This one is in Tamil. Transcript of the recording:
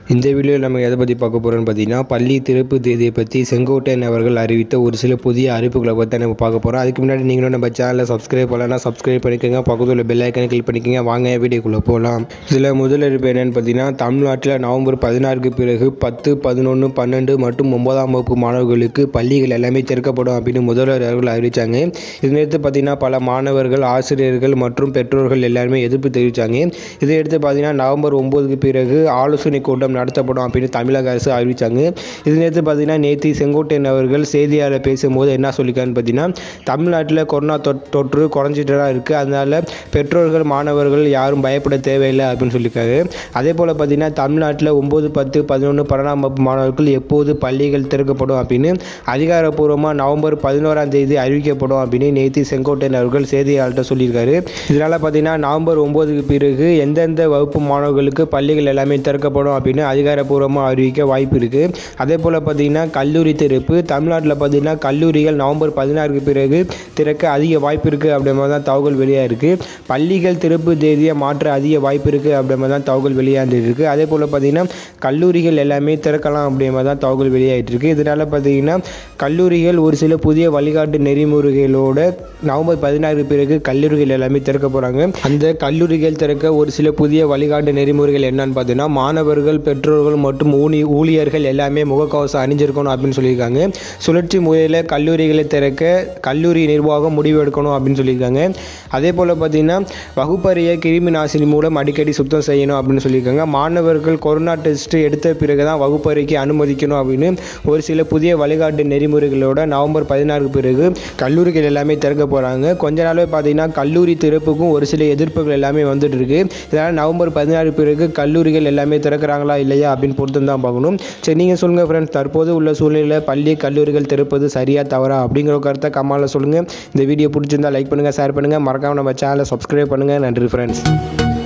இந்த வீடியோவில் நம்ம எதை பற்றி பார்க்க போகிறோம்னு பார்த்தீங்கன்னா பள்ளி திறப்பு தேதியை பற்றி செங்கோட்டையன் அவர்கள் அறிவித்த ஒரு சில புதிய அறிவிப்புகளை பற்றி தான் நம்ம பார்க்க போகிறோம் அதுக்கு முன்னாடி நீங்களும் நம்ம சேனலை சப்ஸ்கிரைப் பண்ணலன்னா சப்ஸ்கிரைப் பண்ணிக்கோங்க பக்கத்தில் உள்ள பெல் ஐக்கனை கிளிக் பண்ணிக்கோங்க வாங்க வீடியோக்குள்ளே போகலாம் இதில் முதல் அறிவிப்பு என்னென்னு பார்த்தீங்கன்னா தமிழ்நாட்டில் நவம்பர் பதினாறுக்கு பிறகு பத்து பதினொன்று பன்னெண்டு மற்றும் ஒன்பதாம் வகுப்பு மாணவர்களுக்கு பள்ளிகள் எல்லாமே திறக்கப்படும் அப்படின்னு முதல்வர் அவர்கள் அறிவித்தாங்க இதனையடுத்து பார்த்தீங்கன்னா பல மாணவர்கள் ஆசிரியர்கள் மற்றும் பெற்றோர்கள் எல்லாருமே எதிர்ப்பு தெரிவித்தாங்க இதையடுத்து பார்த்தீங்கன்னா நவம்பர் ஒம்போதுக்கு பிறகு ஆலோசனை கூட்டம் நடத்தப்படும் அப்படின்னு தமிழக அரசு அறிவித்தாங்க இதனையடுத்து பார்த்தீங்கன்னா நேற்று செங்கோட்டையன் அவர்கள் செய்தியாளர் பேசும்போது என்ன சொல்லியிருக்காருன்னு பார்த்தீங்கன்னா தமிழ்நாட்டில் கொரோனா தொற் தொற்று குறைஞ்சிட்டு தான் இருக்குது அதனால் பெற்றோர்கள் மாணவர்கள் யாரும் பயப்பட தேவையில்லை அப்படின்னு சொல்லியிருக்காரு அதே போல் பார்த்தீங்கன்னா தமிழ்நாட்டில் ஒம்பது பத்து பதினொன்று பன்னெண்டாம் வகுப்பு மாணவர்கள் எப்போது பள்ளிகள் திறக்கப்படும் அப்படின்னு அதிகாரப்பூர்வமாக நவம்பர் பதினோராம் தேதி அறிவிக்கப்படும் அப்படின்னு நேற்று செங்கோட்டையன் அவர்கள் செய்தியாளர்கிட்ட சொல்லியிருக்காரு இதனால் பார்த்தீங்கன்னா நவம்பர் ஒம்போதுக்கு பிறகு எந்தெந்த வகுப்பு மாணவர்களுக்கு பள்ளிகள் எல்லாமே திறக்கப்படும் அப்படின்னு அதிகாரப்பூர்வமாக அறிவிக்க வாய்ப்பு இருக்குது அதே போல் பார்த்தீங்கன்னா கல்லூரி திறப்பு தமிழ்நாட்டில் பார்த்தீங்கன்னா கல்லூரிகள் நவம்பர் பதினாறுக்கு பிறகு திறக்க அதிக வாய்ப்பு இருக்குது அப்படின்ற மாதிரி தான் தகவல் வெளியாக இருக்குது பள்ளிகள் திறப்பு தேதியை மாற்ற அதிக வாய்ப்பு இருக்குது அப்படின்ற மாதிரி தான் தகவல் வெளியாகிட்டு இருக்குது அதே போல் பார்த்தீங்கன்னா கல்லூரிகள் எல்லாமே திறக்கலாம் அப்படின்ற மாதிரி தான் தகவல் வெளியாகிட்டு இருக்குது இதனால் பார்த்தீங்கன்னா கல்லூரிகள் ஒரு சில புதிய வழிகாட்டு நெறிமுறைகளோட நவம்பர் பதினாறு பிறகு கல்லூரிகள் எல்லாமே திறக்க போகிறாங்க அந்த கல்லூரிகள் திறக்க ஒரு சில புதிய வழிகாட்டு நெறிமுறைகள் என்னன்னு பார்த்தீங்கன்னா மாணவர்கள் பெற்றோர்கள் மற்றும் ஊனி ஊழியர்கள் எல்லாமே முகக்கவசம் அணிஞ்சிருக்கணும் அப்படின்னு சொல்லியிருக்காங்க சுழற்சி முறையில் கல்லூரிகளை திறக்க கல்லூரி நிர்வாகம் முடிவு எடுக்கணும் அப்படின்னு சொல்லியிருக்காங்க அதே போல் பார்த்தீங்கன்னா வகுப்பறையை கிருமி நாசினி மூலம் அடிக்கடி சுத்தம் செய்யணும் அப்படின்னு சொல்லியிருக்காங்க மாணவர்கள் கொரோனா டெஸ்ட் எடுத்த பிறகு தான் வகுப்பறைக்கு அனுமதிக்கணும் அப்படின்னு ஒரு சில புதிய வழிகாட்டு நெறிமுறைகளோட நவம்பர் பதினாறுக்கு பிறகு கல்லூரிகள் எல்லாமே திறக்க போகிறாங்க கொஞ்ச நாளாவே பார்த்தீங்கன்னா கல்லூரி திறப்புக்கும் ஒரு சில எதிர்ப்புகள் எல்லாமே வந்துட்டு இருக்கு இதனால் நவம்பர் பதினாறு பிறகு கல்லூரிகள் எல்லாமே திறக்கிறாங்களா இல்லையா அப்படின்னு பொறுத்து தான் பார்க்கணும் சரி நீங்கள் சொல்லுங்கள் ஃப்ரெண்ட்ஸ் தற்போது உள்ள சூழ்நிலையில் பள்ளி கல்லூரிகள் திறப்பது சரியா தவறா அப்படிங்கிற ஒரு கருத்தை கமாலில் சொல்லுங்கள் இந்த வீடியோ பிடிச்சிருந்தா லைக் பண்ணுங்கள் ஷேர் பண்ணுங்கள் மறக்காமல் நம்ம சேனலை சப்ஸ்கிரைப் பண்ணுங்கள் நன்றி ஃப்ரெண்ட்ஸ்